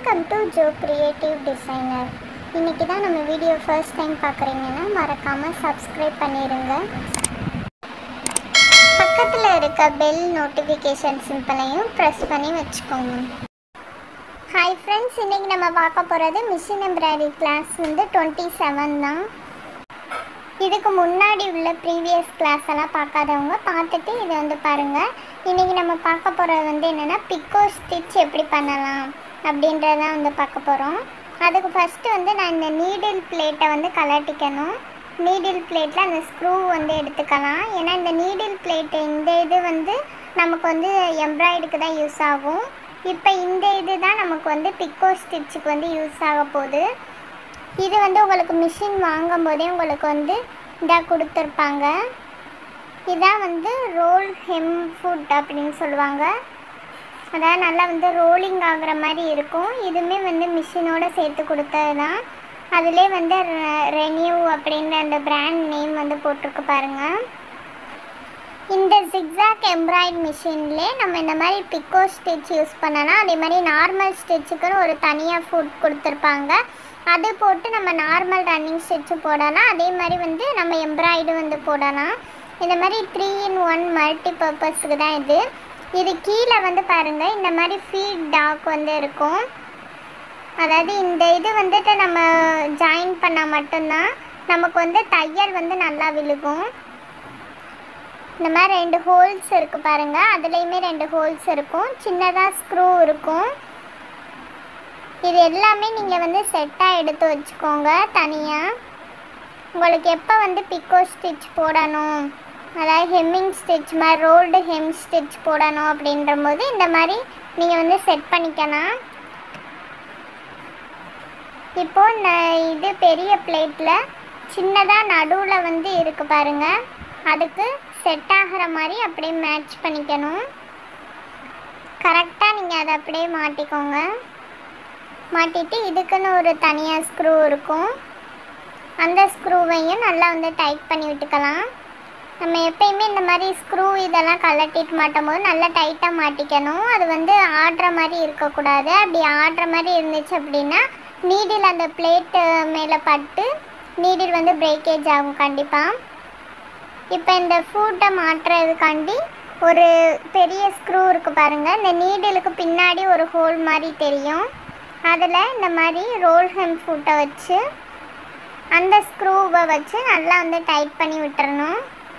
welcome to Jo creative designer இன்னைக்கு தான் நம்ம வீடியோ ஃபர்ஸ்ட் டைம் பார்க்குறீங்கன்னா மறக்காமல் சப்ஸ்கிரைப் பண்ணிடுங்க பக்கத்தில் இருக்க பெல் நோட்டிஃபிகேஷன் சிம்பிளையும் ப்ரெஸ் பண்ணி வச்சுக்கோங்க ஹாய் ஃப்ரெண்ட்ஸ் இன்றைக்கி நம்ம பார்க்க போகிறது மிஷின் எம்ப்ராய்டரி கிளாஸ் வந்து டுவெண்ட்டி செவன் தான் இதுக்கு முன்னாடி உள்ள ப்ரீவியஸ் கிளாஸ் எல்லாம் பார்க்காதவங்க பார்த்துட்டு இதை வந்து பாருங்கள் இன்றைக்கி நம்ம பார்க்க போகிறது வந்து என்னென்னா பிக்கோ ஸ்டிச் எப்படி பண்ணலாம் அப்படின்றத வந்து பார்க்க போகிறோம் அதுக்கு ஃபஸ்ட்டு வந்து நான் இந்த நீடில் பிளேட்டை வந்து கலட்டிக்கணும் நீடில் பிளேட்டில் அந்த ஸ்க்ரூ வந்து எடுத்துக்கலாம் ஏன்னா இந்த நீடில் பிளேட்டு இந்த இது வந்து நமக்கு வந்து எம்ப்ராய்டுக்கு தான் யூஸ் ஆகும் இப்போ இந்த இது தான் நமக்கு வந்து பிக்கோ ஸ்டிச்சுக்கு வந்து யூஸ் ஆக போகுது இது வந்து உங்களுக்கு மிஷின் வாங்கும் போதே உங்களுக்கு வந்து இதாக கொடுத்துருப்பாங்க இதான் வந்து ரோல் ஹெம் ஃபுட் அப்படின்னு சொல்லுவாங்க அதாவது நல்லா வந்து ரோலிங் ஆகுற மாதிரி இருக்கும் இதுவுமே வந்து மிஷினோட சேர்த்து கொடுத்தது தான் அதிலே வந்து ரெனியூ அப்படின்ற அந்த பிராண்ட் நேம் வந்து போட்டிருக்கு பாருங்கள் இந்த ஜிக்ஸாக் எம்ப்ராய்ட் மிஷின்லே நம்ம இந்த மாதிரி பிக்கோ ஸ்டிச் யூஸ் பண்ணலாம் அதே மாதிரி நார்மல் ஸ்டிச்சுக்குன்னு ஒரு தனியாக ஃபுட் கொடுத்துருப்பாங்க அது போட்டு நம்ம நார்மல் ரன்னிங் ஸ்டிச்சு போடலாம் அதே மாதிரி வந்து நம்ம எம்ப்ராய்டு வந்து போடலாம் இந்த மாதிரி த்ரீ இன் ஒன் மல்டி பர்பஸ்க்கு தான் இது இது கீழே வந்து பாருங்கள் இந்த மாதிரி ஃபீட் டாக் வந்து இருக்கும் அதாவது இந்த இது வந்துட்டு நம்ம ஜாயின் பண்ணால் மட்டும்தான் நமக்கு வந்து தையல் வந்து நல்லா விழுகும் இந்த மாதிரி ரெண்டு ஹோல்ஸ் இருக்குது பாருங்கள் அதுலேயுமே ரெண்டு ஹோல்ஸ் இருக்கும் சின்னதாக ஸ்க்ரூ இருக்கும் இது எல்லாமே நீங்கள் வந்து செட்டாக எடுத்து வச்சுக்கோங்க தனியாக உங்களுக்கு எப்போ வந்து பிக்கோ ஸ்டிச் போடணும் அதாவது ஹெம்மிங் ஸ்டிச் மாதிரி ரோல்டு ஹெம் ஸ்டிச் போடணும் அப்படின்ற போது இந்த மாதிரி நீங்கள் வந்து செட் பண்ணிக்கலாம் இப்போ இந்த இது பெரிய பிளேட்டில் சின்னதாக நடுவில் வந்து இருக்குது பாருங்கள் அதுக்கு செட் ஆகிற மாதிரி அப்படியே மேட்ச் பண்ணிக்கணும் கரெக்டாக நீங்கள் அதை அப்படியே மாட்டிக்கோங்க மாட்டிட்டு இதுக்குன்னு ஒரு தனியாக ஸ்க்ரூ இருக்கும் அந்த ஸ்க்ரூவையும் நல்லா வந்து டைட் பண்ணி விட்டுக்கலாம் நம்ம எப்பயுமே இந்த மாதிரி ஸ்க்ரூ இதெல்லாம் கலட்டிட்டு மாட்டும் போது நல்லா டைட்டாக மாட்டிக்கணும் அது வந்து ஆடுற மாதிரி இருக்கக்கூடாது அப்படி ஆடுற மாதிரி இருந்துச்சு அப்படின்னா நீடில் அந்த பிளேட்டு மேலே பட்டு நீடில் வந்து பிரேக்கேஜ் ஆகும் கண்டிப்பாக இப்போ இந்த ஃபூட்டை மாற்றுறதுக்காண்டி ஒரு பெரிய ஸ்க்ரூ இருக்குது பாருங்கள் இந்த நீடிலுக்கு பின்னாடி ஒரு ஹோல் மாதிரி தெரியும் அதில் இந்த மாதிரி ரோல் ஹெம் ஃபூட்டை வச்சு அந்த ஸ்க்ரூவை வச்சு நல்லா வந்து டைட் பண்ணி விட்டுறணும்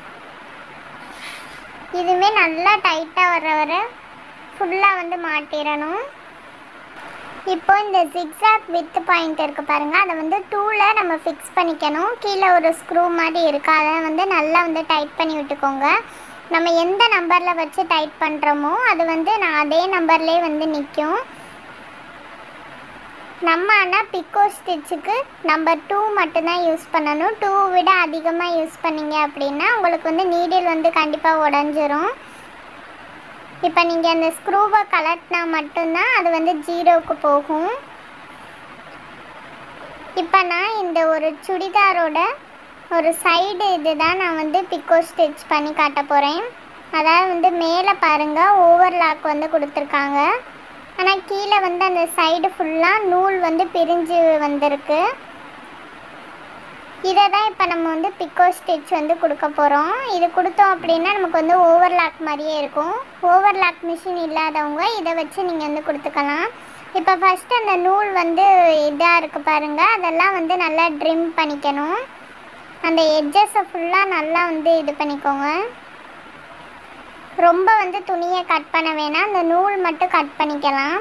இதுவுமே நல்லா டைட்டாக வர வர ஃபுல்லாக வந்து மாட்டிடணும் இப்போ இந்த ஜிக்ஸாக் வித் பாயிண்ட் இருக்குது பாருங்கள் அதை வந்து டூவில் நம்ம ஃபிக்ஸ் பண்ணிக்கணும் கீழே ஒரு ஸ்க்ரூ மாதிரி இருக்குது அதை வந்து நல்லா வந்து டைட் பண்ணி விட்டுக்கோங்க நம்ம எந்த நம்பரில் வச்சு டைட் பண்ணுறோமோ அது வந்து நான் அதே நம்பர்லேயே வந்து நிற்கும் நம்ம ஆனால் பிக்கோ ஸ்டிச்சுக்கு நம்பர் டூ மட்டும்தான் யூஸ் பண்ணணும் டூ விட அதிகமாக யூஸ் பண்ணீங்க அப்படின்னா உங்களுக்கு வந்து நீடில் வந்து கண்டிப்பாக உடஞ்சிரும் இப்போ நீங்கள் அந்த ஸ்க்ரூவை கலட்டினா மட்டும்தான் அது வந்து ஜீரோவுக்கு போகும் இப்போ நான் இந்த ஒரு சுடிதாரோட ஒரு சைடு இது தான் நான் வந்து பிக்கோ ஸ்டிச் பண்ணி காட்ட போகிறேன் அதாவது வந்து மேலே பாருங்கள் ஓவர்லாக் வந்து கொடுத்துருக்காங்க ஆனால் கீழே வந்து அந்த சைடு ஃபுல்லாக நூல் வந்து பிரிஞ்சு வந்திருக்கு இதை தான் இப்போ நம்ம வந்து பிக்கோ ஸ்டிச் வந்து கொடுக்க போகிறோம் இது கொடுத்தோம் அப்படின்னா நமக்கு வந்து ஓவர்லாக் மாதிரியே இருக்கும் ஓவர்லாக் மிஷின் இல்லாதவங்க இதை வச்சு நீங்கள் வந்து கொடுத்துக்கலாம் இப்போ ஃபஸ்ட்டு அந்த நூல் வந்து இதாக இருக்குது பாருங்கள் அதெல்லாம் வந்து நல்லா ட்ரிம் பண்ணிக்கணும் அந்த எட்ஜஸை ஃபுல்லாக நல்லா வந்து இது பண்ணிக்கோங்க ரொம்ப வந்து துணியை கட் பண்ண வேணாம் அந்த நூல் மட்டும் கட் பண்ணிக்கலாம்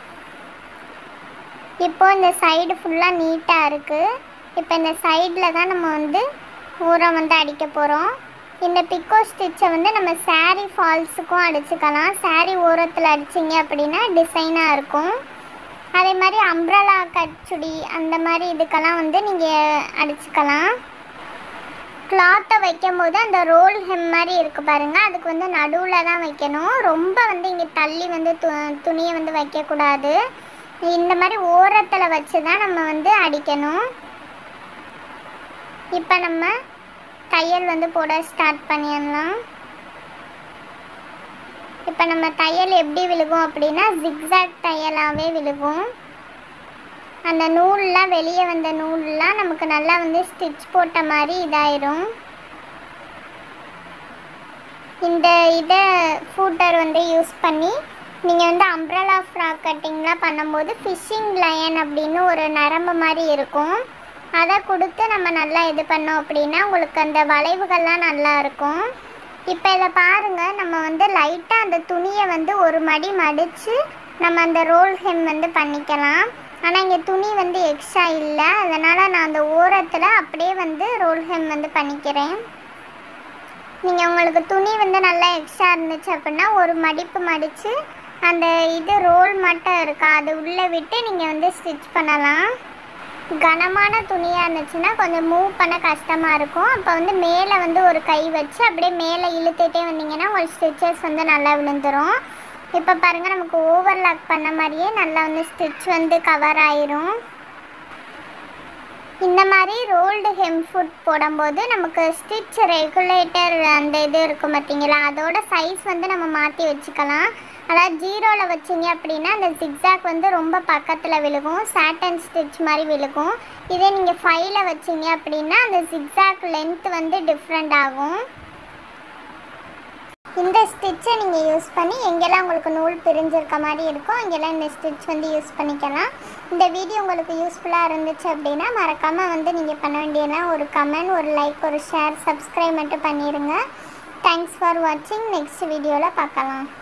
இப்போ இந்த சைடு ஃபுல்லாக நீட்டாக இருக்குது இப்போ இந்த சைடில் தான் நம்ம வந்து ஊரம் வந்து அடிக்க போகிறோம் இந்த பிக்கோ ஸ்டிச்சை வந்து நம்ம சாரீ ஃபால்ஸுக்கும் அடிச்சுக்கலாம் சாரீ ஓரத்தில் அடிச்சிங்க அப்படின்னா டிசைனாக இருக்கும் அதே மாதிரி அம்ப்ரலா கட் சுடி அந்த மாதிரி இதுக்கெல்லாம் வந்து நீங்கள் அடிச்சுக்கலாம் கிளாத்தை வைக்கும் போது அந்த ரோல் ஹெம் மாதிரி இருக்குது பாருங்கள் அதுக்கு வந்து நடுவில் தான் வைக்கணும் ரொம்ப வந்து இங்கே தள்ளி வந்து து துணியை வந்து வைக்கக்கூடாது இந்த மாதிரி ஓரத்தில் வச்சு தான் நம்ம வந்து அடிக்கணும் இப்போ நம்ம தையல் வந்து போட ஸ்டார்ட் பண்ணிடலாம் இப்போ நம்ம தையல் எப்படி விழுகும் அப்படின்னா ஜிக்ஸாக் தையலாகவே விழுகும் அந்த நூல்லாம் வெளியே வந்த நூல்லாம் நமக்கு நல்லா வந்து ஸ்டிச் போட்ட மாதிரி இதாயிரும் இந்த இதை ஃபூட்டர் வந்து யூஸ் பண்ணி நீங்கள் வந்து அம்ப்ரலா ஃப்ராக் கட்டிங்லாம் பண்ணும்போது ஃபிஷ்ஷிங் லயன் அப்படின்னு ஒரு நரம்பு மாதிரி இருக்கும் அதை கொடுத்து நம்ம நல்லா இது பண்ணோம் அப்படின்னா உங்களுக்கு அந்த வளைவுகள்லாம் நல்லா இருக்கும் இப்போ இதை பாருங்கள் நம்ம வந்து லைட்டாக அந்த துணியை வந்து ஒரு மடி மடித்து நம்ம அந்த ரோல் ஹெம் வந்து பண்ணிக்கலாம் ஆனால் இங்கே துணி வந்து எக்ஸ்ட்ரா இல்லை அதனால் நான் அந்த ஓரத்தில் அப்படியே வந்து ரோல் ஹெம் வந்து பண்ணிக்கிறேன் நீங்கள் உங்களுக்கு துணி வந்து நல்லா எக்ஸ்ட்ரா இருந்துச்சு அப்படின்னா ஒரு மடிப்பு மடித்து அந்த இது ரோல் மட்டும் இருக்கா அது உள்ளே விட்டு நீங்கள் வந்து ஸ்டிச் பண்ணலாம் கனமான துணியாக இருந்துச்சுன்னா கொஞ்சம் மூவ் பண்ண கஷ்டமாக இருக்கும் அப்போ வந்து மேலே வந்து ஒரு கை வச்சு அப்படியே மேலே இழுத்துட்டே வந்தீங்கன்னா ஒரு ஸ்டிச்சஸ் வந்து நல்லா விழுந்துரும் இப்போ பாருங்கள் நமக்கு ஓவர்லாக் பண்ண மாதிரியே நல்லா வந்து ஸ்டிச் வந்து கவர் ஆயிரும் இந்த மாதிரி ரோல்டு ஹெம் ஃபுட் போடும்போது நமக்கு ஸ்டிச் ரெகுலேட்டர் அந்த இது இருக்கும் பார்த்தீங்களா அதோட சைஸ் வந்து நம்ம மாற்றி வச்சுக்கலாம் அதாவது ஜீரோவில் வச்சிங்க அப்படின்னா அந்த ஜிக்ஸாக் வந்து ரொம்ப பக்கத்தில் விழுகும் சாட்டன் ஸ்டிச் மாதிரி விழுகும் இதே நீங்கள் ஃபைவ்ல வச்சிங்க அப்படின்னா அந்த ஜிக்ஸாக் லென்த் வந்து டிஃப்ரெண்ட் ஆகும் இந்த ஸ்டிச்சை நீங்கள் யூஸ் பண்ணி எங்கெல்லாம் உங்களுக்கு நூல் பிரிஞ்சிருக்க மாதிரி இருக்கோ அங்கெல்லாம் இந்த ஸ்டிச் வந்து யூஸ் பண்ணிக்கலாம் இந்த வீடியோ உங்களுக்கு யூஸ்ஃபுல்லாக இருந்துச்சு அப்படின்னா மறக்காமல் வந்து நீங்கள் பண்ண வேண்டியதெல்லாம் ஒரு கமெண்ட் ஒரு லைக் ஒரு ஷேர் சப்ஸ்கிரைப் மட்டும் பண்ணிடுங்க தேங்க்ஸ் ஃபார் வாட்சிங் நெக்ஸ்ட் வீடியோவில் பார்க்கலாம்